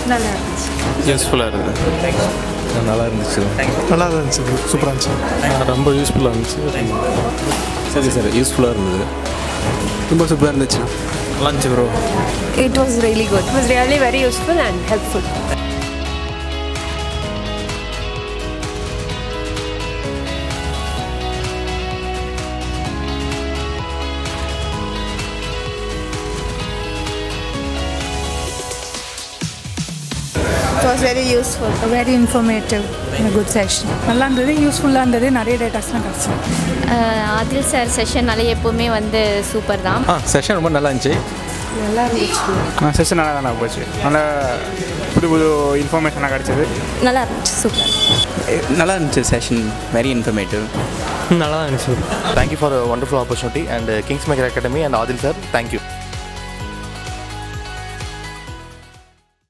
நல்லா இருந்துச்சு யூஸ்ஃபுல்லாக இருக்குது நல்லா இருந்துச்சு நல்லா தான் இருந்துச்சு சூப்பராக இருந்துச்சு ரொம்ப யூஸ்ஃபுல்லாக இருந்துச்சு சரி சார் யூஸ்ஃபுல்லாக இருந்தது ரொம்ப சூப்பராக இருந்துச்சு நல்லா இருந்துச்சு bro It was really good. It was really very useful and helpful. It was very useful. Very informative good session நல்லா இருந்தது யூஸ்ஃபுல்லாக இருந்தது நிறைய டேட்டாஸ்லாம் கிடச்சி ஆதில் சார் செஷன்னாலே எப்போவுமே வந்து சூப்பர் தான் ஆ செஷன் ரொம்ப நல்லா இருந்துச்சு நல்லா இருந்துச்சு செஷன் நல்லா தானே போச்சு நல்லா புது புது இன்ஃபர்மேஷனாக கிடச்சிது நல்லா இருந்துச்சு சூப்பர் நல்லா இருந்துச்சு செஷன் வெரி இன்ஃபர்மேட்டிவ் நல்லா இருந்துச்சு Thank you for a wonderful opportunity and uh, Kingsmaker Academy and Adil sir, thank you.